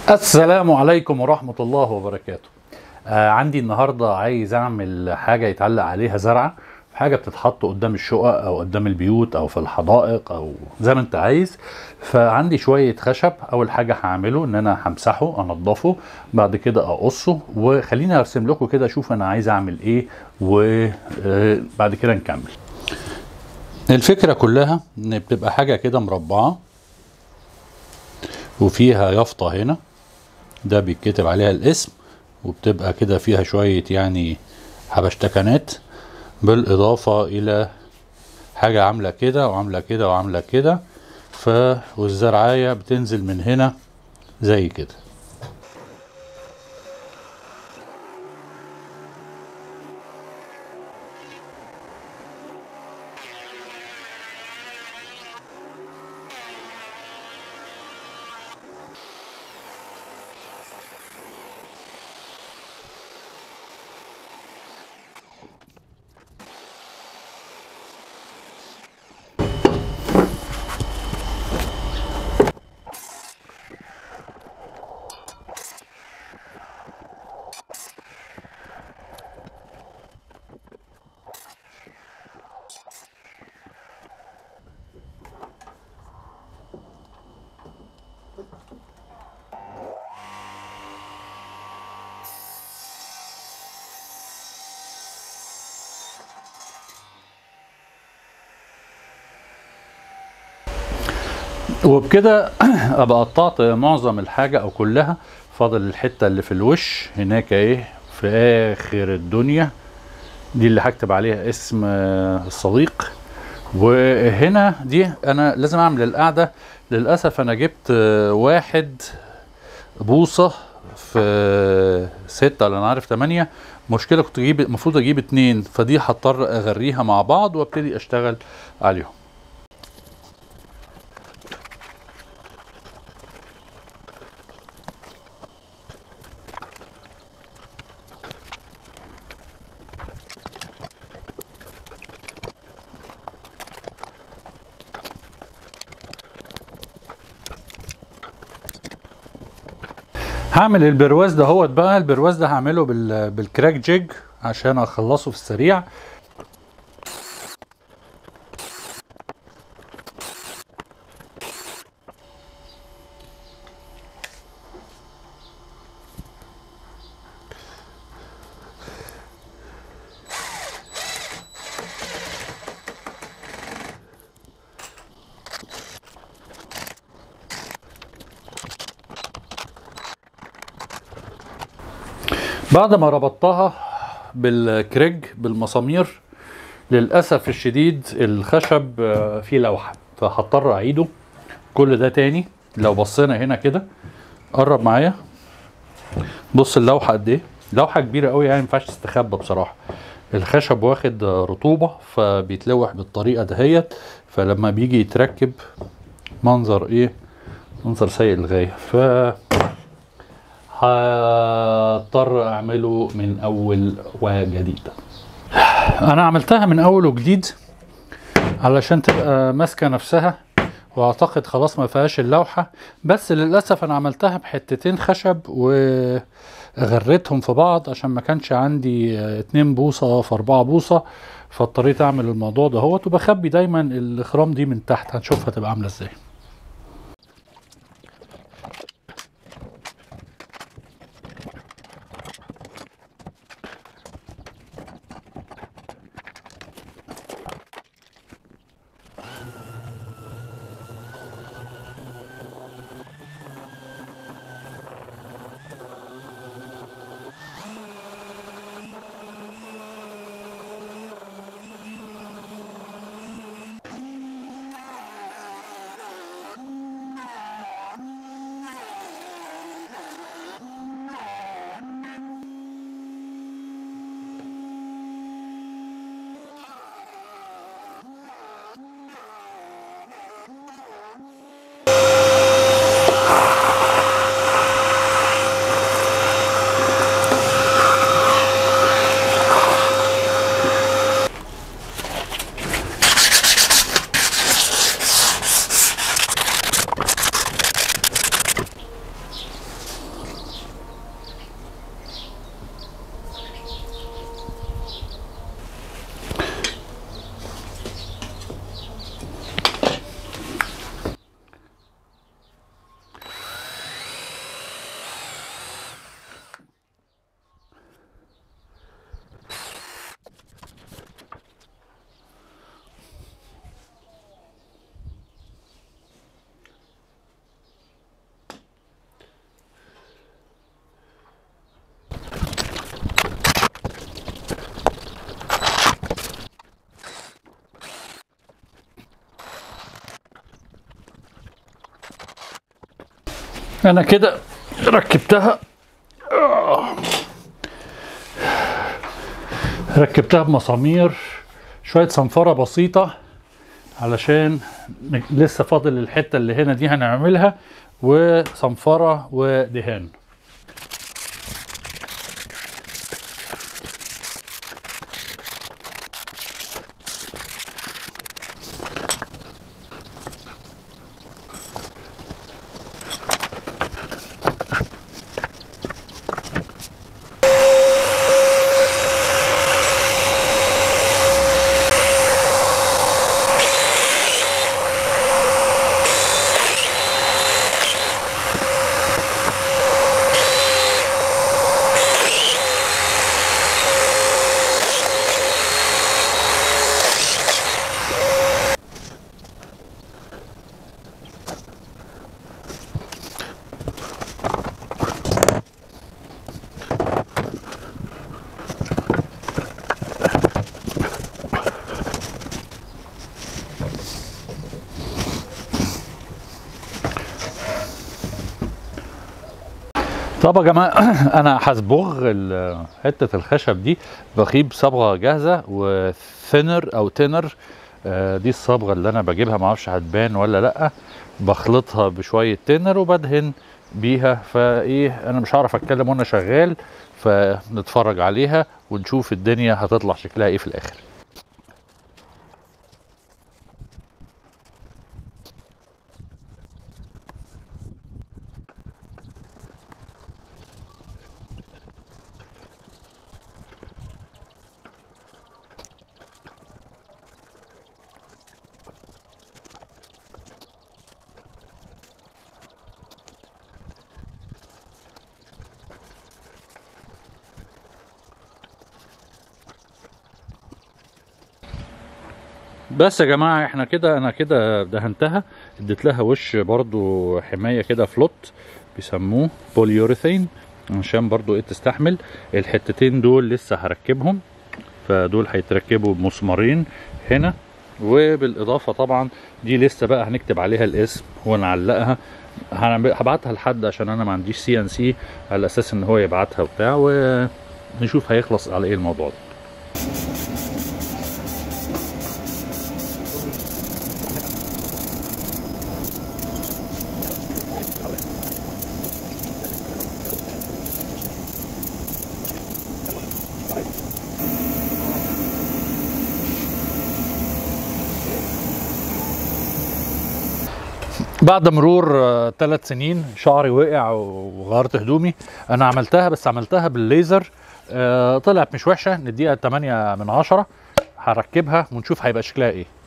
السلام عليكم ورحمة الله وبركاته آه عندي النهاردة عايز أعمل حاجة يتعلق عليها زرعة حاجة بتتحط قدام الشقق أو قدام البيوت أو في الحدائق أو زي ما أنت عايز فعندي شوية خشب أول حاجة هعمله إن أنا همسحه أنضفه بعد كده أقصه وخليني أرسم لكم كده أشوف أنا عايز أعمل إيه وبعد كده نكمل الفكرة كلها إن بتبقى حاجة كده مربعة وفيها يافطة هنا ده بيتكتب عليها الاسم وبتبقى كده فيها شوية يعني حبشتكنات بالإضافة إلى حاجة عاملة كده وعاملة كده وعاملة كده ف والزرعاية بتنزل من هنا زي كده وبكده ابقى قطعت معظم الحاجة او كلها فاضل الحتة اللي في الوش هناك ايه في اخر الدنيا دي اللي هكتب عليها اسم الصديق وهنا دي انا لازم اعمل القعدة للأسف انا جبت واحد بوصة في ستة ولا انا عارف تمانية مشكلة كنت اجيب المفروض اجيب اتنين فدي هضطر اغريها مع بعض وابتدي اشتغل عليهم هعمل البرواز ده هوت بقى البرواز ده هعمله بال... بالكراك جيج عشان اخلصه في السريع بعد ما ربطتها بالكريج بالمسامير للاسف الشديد الخشب فيه لوحه فهضطر اعيده كل ده تاني لو بصينا هنا كده قرب معايا بص اللوحه قد ايه لوحه كبيره قوي يعني ما ينفعش تستخبى بصراحه الخشب واخد رطوبه فبيتلوح بالطريقه دهيت فلما بيجي يتركب منظر ايه منظر سيء للغايه ف هضطر اعمله من اول وجديد انا عملتها من اول وجديد علشان تبقى ماسكه نفسها واعتقد خلاص ما فيهاش اللوحه بس للاسف انا عملتها بحتتين خشب وغريتهم في بعض عشان ما كانش عندي اتنين بوصه في اربعة بوصه فاضطريت اعمل الموضوع دهوت وبخبي دايما الاخرام دي من تحت هنشوفها تبقى عامله ازاي انا كده ركبتها آه. ركبتها بمسامير شويه صنفره بسيطه علشان ن- لسه فاضل الحته اللي هنا دي هنعملها وصنفره ودهان طب يا جماعه انا هصبغ ال- حته الخشب دي بجيب صبغه جاهزه وثينر او تينر آه، دي الصبغه اللي انا بجيبها معرفش هتبان ولا لا بخلطها بشويه تينر وبدهن بيها فايه انا مش هعرف اتكلم وانا شغال فنتفرج عليها ونشوف الدنيا هتطلع شكلها ايه في الاخر بس يا جماعه احنا كده انا كده دهنتها اديت لها وش برضو حمايه كده فلوت بيسموه بوليوريثين عشان برضو ايه تستحمل الحتتين دول لسه هركبهم فدول هيتركبوا بمسمارين هنا وبالاضافه طبعا دي لسه بقى هنكتب عليها الاسم ونعلقها هنعمل- هبعتها لحد عشان انا ما عنديش سي ان سي على اساس ان هو يبعتها وبتاع ونشوف هيخلص على ايه الموضوع ده بعد مرور ثلاث سنين شعري وقع وغيرت هدومي انا عملتها بس عملتها بالليزر آه، طلعت مش وحشه نديها 8 من 10 هركبها ونشوف هيبقى شكلها ايه